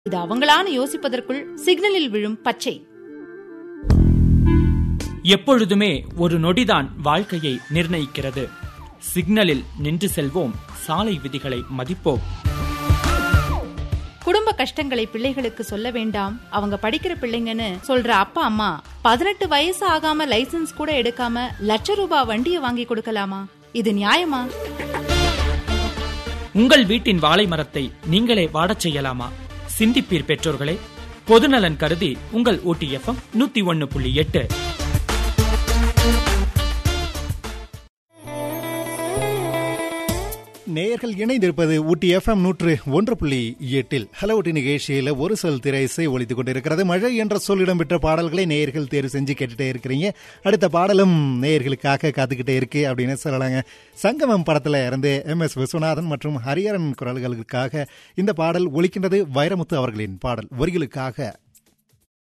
இது அவங்களான யோசிப்பதற்குள் சிக்னலில் விழும் பச்சை எப்பொழுதுமே ஒரு நொடிதான் வாழ்க்கையை நிர்ணயிக்கிறது சிக்னலில் நின்று செல்வோம் சாலை விதிகளை மதிப்போம் குடும்ப கஷ்டங்களை பிள்ளைகளுக்கு சொல்ல வேண்டாம் அவங்க படிக்கிற பிள்ளைங்கன்னு சொல்ற அப்பா அம்மா பதினெட்டு வயசு ஆகாம லைசென்ஸ் கூட எடுக்காம லட்ச ரூபாய் வண்டியை வாங்கி கொடுக்கலாமா இது நியாயமா உங்கள் வீட்டின் வாழை மரத்தை நீங்களே வாடச் செய்யலாமா சிந்திப்பீர் பெற்றோர்களே பொதுநலன் கருதி உங்கள் ஓடிஎஃப்எம் நூத்தி ஒன்னு புள்ளி எட்டு நேயர்கள் இணைந்திருப்பது ஊட்டி எஃப்எம் நூற்று ஒன்று புள்ளி எட்டில் ஹலோ ஊட்டி நிகழ்ச்சியில் ஒரு சொல் திரை இசை ஒழித்துக் கொண்டிருக்கிறது மழை என்ற சொல் இடம்பெற்ற பாடல்களை நேயர்கள் தேர்வு செஞ்சு கேட்டுட்டே இருக்கிறீங்க அடுத்த பாடலும் நேயர்களுக்காக காத்துக்கிட்டே இருக்கு அப்படின்னு சொல்லலாங்க சங்கமம் படத்துல இருந்து எம் எஸ் விஸ்வநாதன் மற்றும் ஹரிஹரன் குரல்களுக்காக இந்த பாடல் ஒலிக்கின்றது வைரமுத்து அவர்களின் பாடல் வரிகளுக்காக